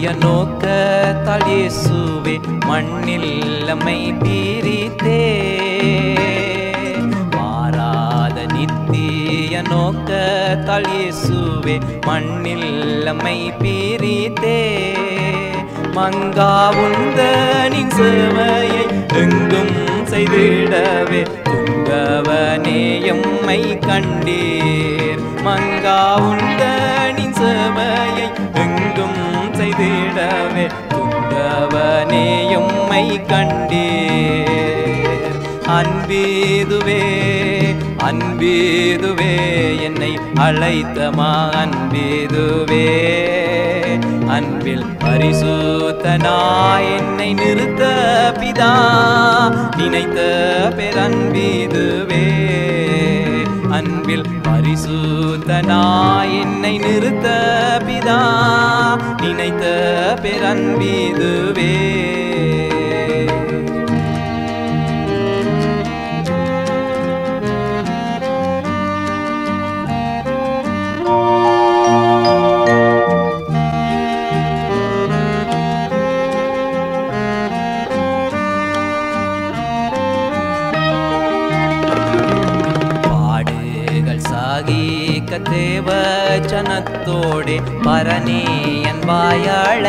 நோக்கத்தால் இயேசுவே மண்ணில் நம்மை பிரித்தே மாறாத நித்திய நோக்கத்தால் இயேசுவே மண்ணில் நம்மை பிரித்தே மங்கா உந்தனின் சேவையை எங்கும் செய்திடவே துங்கவனே எம்மை கண்டீர் மங்கா உந்தனின் சேவையை எங்கும் செய்திடவே துங்கவனே எம்மை கண்டீர் அன்பீதுவே அன்பீதுவே என்னை அழைத்தமா அன்பீதுவே அன்பில் பரிசுத்தனாய் என்னை நிறுத்த பிதா நினைத்த பெரன்பீதுவே அன்பில் பரிசுத்தனாய் என்னை நிறுத்த பிதா நினைத்த பெரன்பீதுவே பாடுகள் சாகிக்க தேவ ஜனத்தோடே பரணே என்பாய்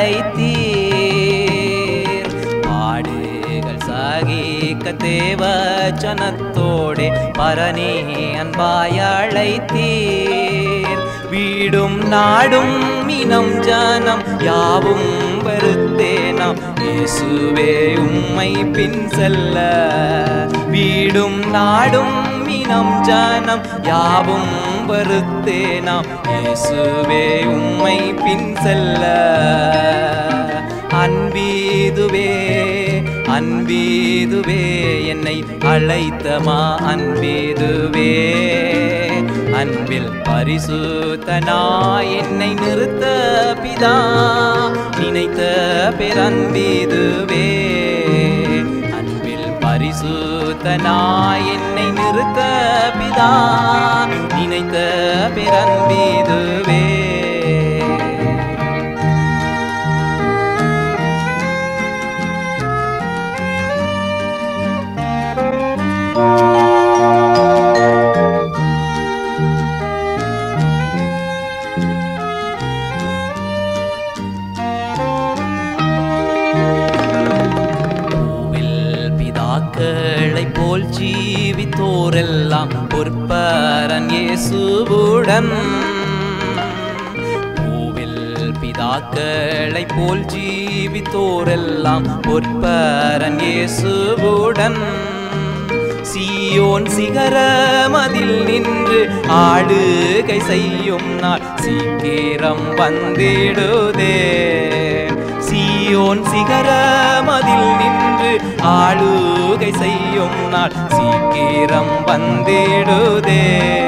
அழைத்தீர் பாடுகள் சாகிக்க தேவ ஜனத்தோடே பரணே அன்பாய் அழைத்தீர் வீடும் நாடும் இனம் ஜனம் யாவும் வருத்தேனாம் இயேசுவே உம்மை பின் செல்ல வீடும் நாடும் இனம் ஜனம் யாவும் வருத்தேனாம் இயேசுவே உம்மை பின் செல்ல அன்பீதுவே அன்பீதுவே என்னை அழைத்தமா அன்பீதுவே அன்பில் பரிசுத்தனாய் என்னை நிறுத்த பிதா நினைத்த பெரன்பீதுவே அன்பில் பரிசுத்தனாய் என்னை நிறுத்த பிதா நினைத்த பெரன்பீதுவே பூவில் பிதாக்களை போல் ஜீவித்தோரெல்லாம் பொற்பரன் இயேசுவுடன் பூவில் பிதாக்களை போல் ஜீவித்தோரெல்லாம் பொற்பரன் இயேசுவுடன் சீயோன் சிகரமதில் நின்று ஆளுகை செய்யும் நாள் சீக்கிரம் வந்திடுதே சீயோன் சிகரமதில் நின்று ஆளுகை செய்யும் நாள் சீக்கிரம் வந்திடுதே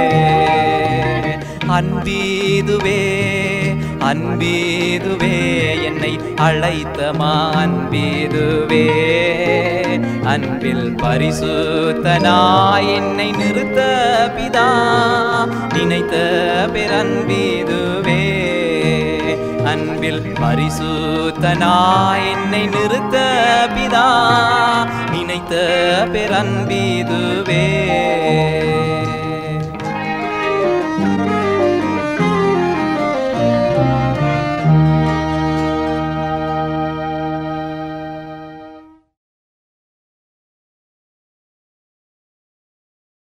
அன்பீதுவே அன்பீதுவே என்னை அழைத்தமா அன்பீதுவே அன்பில் பரிசுத்தனாய் என்னை நிறுத்த பிதா நினைத்த பெரன்பீதுவே அன்பில் பரிசுத்தனாய் என்னை நிறுத்த பிதா நினைத்த பெரன்பீதுவே